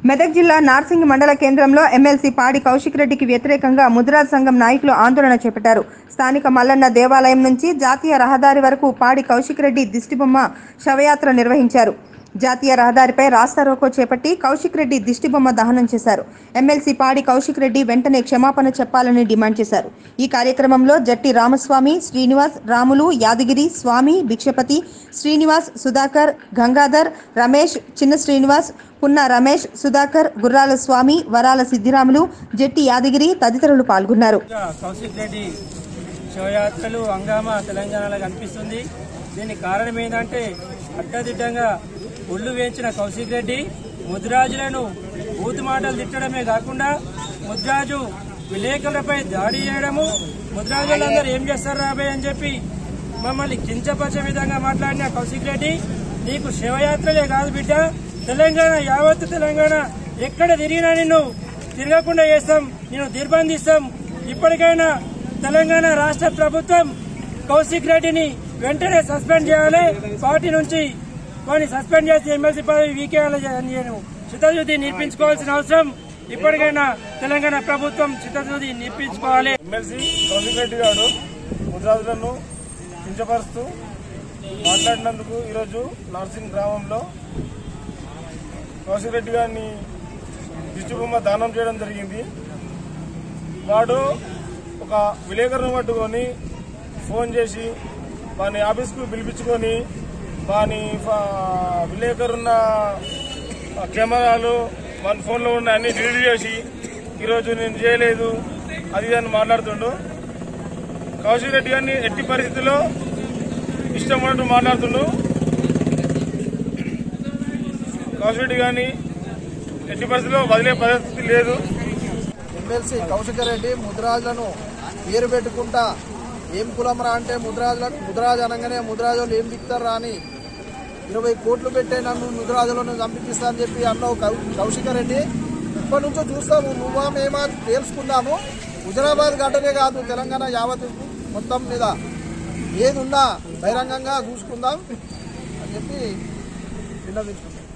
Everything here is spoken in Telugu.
మెదక్ జిల్లా నార్సింగ్ మండల కేంద్రంలో ఎమ్మెల్సీ పాడి కౌశిక్ రెడ్డికి వ్యతిరేకంగా ముద్రాజ్ సంఘం నాయకులు ఆందోళన చేపట్టారు స్థానిక మల్లన్న దేవాలయం నుంచి జాతీయ రహదారి వరకు పాడి కౌశిక్ రెడ్డి దిష్టిబొమ్మ శవయాత్ర నిర్వహించారు జాతీయ రహదారిపై రాస్తారోకో చేపట్టి కౌశిక్ రెడ్డి దిష్టిబొమ్మ దహనం చేశారు ఎమ్మెల్సీ పాడి కౌశిక్ రెడ్డి వెంటనే క్షమాపణ చెప్పాలని డిమాండ్ చేశారు ఈ కార్యక్రమంలో జట్టి రామస్వామి శ్రీనివాస్ రాములు యాదగిరి స్వామి భిక్షపతి శ్రీనివాస్ సుధాకర్ గంగాధర్ రమేష్ చిన్న శ్రీనివాస్ పున్న రమేష్ సుధాకర్ గుర్రాల స్వామి వరాల సిద్ధిరాములు జట్టి యాదగిరి తదితరులు పాల్గొన్నారు ఇంకా కౌశిక్ రెడ్డి శివయాత్రలు హంగామా తెలంగాణలో కనిపిస్తుంది దీనికి కారణం ఏంటంటే అడ్డదిడ్డంగా ఒళ్ళు వేయించిన కౌశిక్ రెడ్డి ముద్రాజులను బూతు మాటలు తిట్టడమే కాకుండా ముద్రాజు విలేకరులపై దాడి చేయడము ముద్రాజులందరూ ఏం చేస్తారు రాబోయ్ అని చెప్పి మమ్మల్ని కించపరిచే విధంగా మాట్లాడిన కౌశిక్ రెడ్డి నీకు శివయాత్రలే కాదు బిడ్డ తెలంగాణ యావత్తు తెలంగాణ ఎక్కడ తిరిగినా నిన్ను తిరగకుండా చేస్తాం నేను నిర్బంధిస్తాం ఇప్పటికైనా తెలంగాణ రాష్ట్ర ప్రభుత్వం కౌశిక్ రెడ్డిని వెంటనే సస్పెండ్ చేయాలి పార్టీ నుంచి వాడిని సస్పెండ్ చేసి ఎమ్మెల్సీ పదవి వీకేయాలి అని నేను చిత్తశుద్ధి నిర్పించుకోవాల్సిన అవసరం ఇప్పటికైనా తెలంగాణ ప్రభుత్వం చిత్తశుద్ధి నిర్పించుకోవాలి ఎమ్మెల్సీ కౌశిక్ రెడ్డి గారు ముద్రాజులను కించపరుస్తూ మాట్లాడినందుకు ఈరోజు నర్సింగ్ గ్రామంలో కౌశిక్ రెడ్డి గారిని దిష్టిబొమ్మ దానం చేయడం జరిగింది వాడు ఒక విలేకరును పట్టుకొని ఫోన్ చేసి వాని ఆఫీస్కు పిలిపించుకొని వాని ఫ- విలేకరున్న కెమెరాలు మన ఫోన్లో ఉన్న అన్ని డిలీట్ చేసి ఈరోజు నేను చేయలేదు అది ఇది అని మాట్లాడుతుండు కౌశిక్ రెడ్డి గారిని ఎట్టి పరిస్థితుల్లో ఇష్టం ఉన్నట్టు మాట్లాడుతుండు కౌశిక్ రెడ్డి గారిని ఎట్టి పరిస్థితుల్లో వదిలే పరిస్థితి లేదు ఎమ్మెల్సీ కౌశిక రెడ్డి ముద్రాజులను పేరు పెట్టుకుంటా ఏం కులమరా అంటే ముద్రాజులకు ముద్రాజు అనగానే ముద్రాజులు ఏం దిక్తారా అని ఇరవై కోట్లు పెట్టే నన్ను ముద్రాజులను చంపిస్తా అని చెప్పి అన్నావు కౌ- కౌశిక రెడ్డి ఇప్పటి నుంచో చూస్తాము నువ్వా మేమా తేల్చుకుందాము హుజరాబాద్ గడ్డనే కాదు తెలంగాణ యావత్ మొత్తం మీద ఏది ఉన్నా బహిరంగంగా చూసుకుందాం అని చెప్పి విన్నవించుకుంటాం